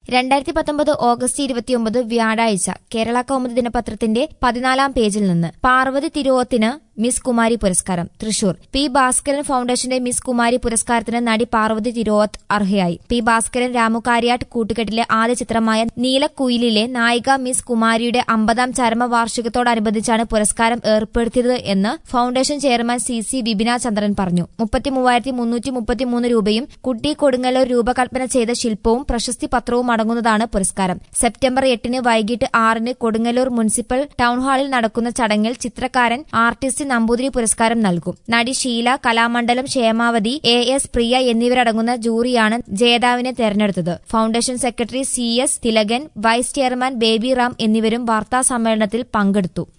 രണ്ടായിരത്തി പത്തൊമ്പത് ഓഗസ്റ്റ് ഇരുപത്തിയൊമ്പത് വ്യാഴാഴ്ച കേരള കൗമുദി ദിനപത്രത്തിന്റെ പതിനാലാം പേജിൽ നിന്ന് പാർവതി തിരുവോത്തിന് മിസ് കുമാരി പുരസ്കാരം തൃശൂർ പി ഭാസ്കരൻ ഫൌണ്ടേഷന്റെ മിസ് കുമാരി പുരസ്കാരത്തിന് നടി പാർവതി തിരുവോത്ത് അർഹയായി പി ഭാസ്കരൻ രാമുകാരിയാട്ട് കൂട്ടുകെട്ടിലെ ആദ്യ ചിത്രമായ നീലക്കുയിലിലെ നായിക മിസ് കുമാരിയുടെ അമ്പതാം ചരമവാർഷികത്തോടനുബന്ധിച്ചാണ് പുരസ്കാരം ഏർപ്പെടുത്തിയത് എന്ന് foundation chairman C C Vipina Chandran പറഞ്ഞു മുപ്പത്തിമൂവായിരത്തി മുന്നൂറ്റി മുപ്പത്തിമൂന്ന് രൂപയും കുട്ടി കൊടുങ്ങല്ലൂർ രൂപകൽപ്പന ചെയ്ത ശില്പവും പ്രശസ്തി പത്രവും അടങ്ങുന്നതാണ് പുരസ്കാരം സെപ്റ്റംബർ എട്ടിന് വൈകിട്ട് ആറിന് കൊടുങ്ങല്ലൂർ മുനിസിപ്പൽ ടൌൺഹാളിൽ നടക്കുന്ന ചടങ്ങിൽ ചിത്രകാരൻ ആർട്ടിസ്റ്റ് നമ്പൂതിരി പുരസ്കാരം നൽകും നടി ഷീല കലാമണ്ഡലം ക്ഷേമാവതി എ എസ് പ്രിയ എന്നിവരടങ്ങുന്ന ജൂറിയാണ് ജേതാവിനെ തെരഞ്ഞെടുത്തത് foundation secretary C S Thilakan vice chairman Baby Ram എന്നിവരും വാർത്താ സമ്മേളനത്തിൽ പങ്കെടുത്തു